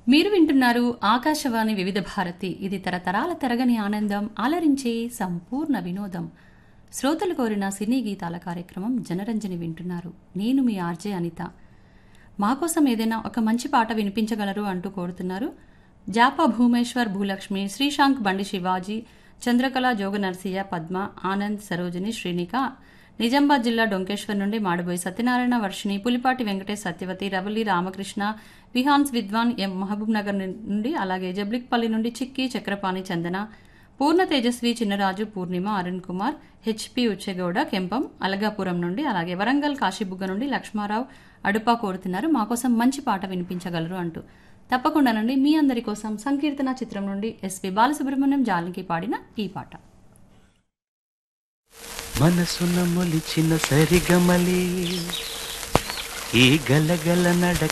మీరు వింటున్నారు ఆకాశవాణి వివిధ భారతి ఇది తరతరాల తరగని ఆనందం అలరించే సంపూర్ణ వినోదం శ్రోతలు కోరిన సినీ గీతాల కార్యక్రమం జనరంజని వింటున్నారు నేను మీ ఆర్జే అనిత మా కోసం ఏదైనా ఒక మంచి పాట వినిపించగలరు అంటూ కోరుతున్నారు జాపా భూమేశ్వర్ భూలక్ష్మి శ్రీశాంక్ బండి శివాజీ చంద్రకళ జోగ నరసయ్య పద్మ ఆనంద్ సరోజిని శ్రీనిక నిజామాబాద్ జిల్లా డొంకేశ్వర్ నుండి మాడబోయి సత్యనారాయణ వర్షిణి పులిపాటి వెంకటేష్ సత్యవతి రవలి రామకృష్ణ విహాన్స్ విద్వాన్ ఎం మహబూబ్ నగర్ నుండి అలాగే జబ్లిక్పల్లి నుండి చిక్కి చక్రపాణి చందన పూర్ణ తేజస్వి చిన్నరాజు పూర్ణిమ అరుణ్ కుమార్ హెచ్పి ఉచ్చెగౌడ కెంపం అలగాపురం నుండి అలాగే వరంగల్ కాశీబుగ్గ నుండి లక్ష్మారావు అడుపా కోరుతున్నారు మా కోసం మంచి పాట వినిపించగలరు అంటూ తప్పకుండానండి మీ అందరి కోసం సంకీర్తన చిత్రం నుండి ఎస్పి బాలసుబ్రహ్మణ్యం జాలికి పాడిన ఈ పాట మనసున మొలిచిన సరిగమలి ఈ గలగల నడక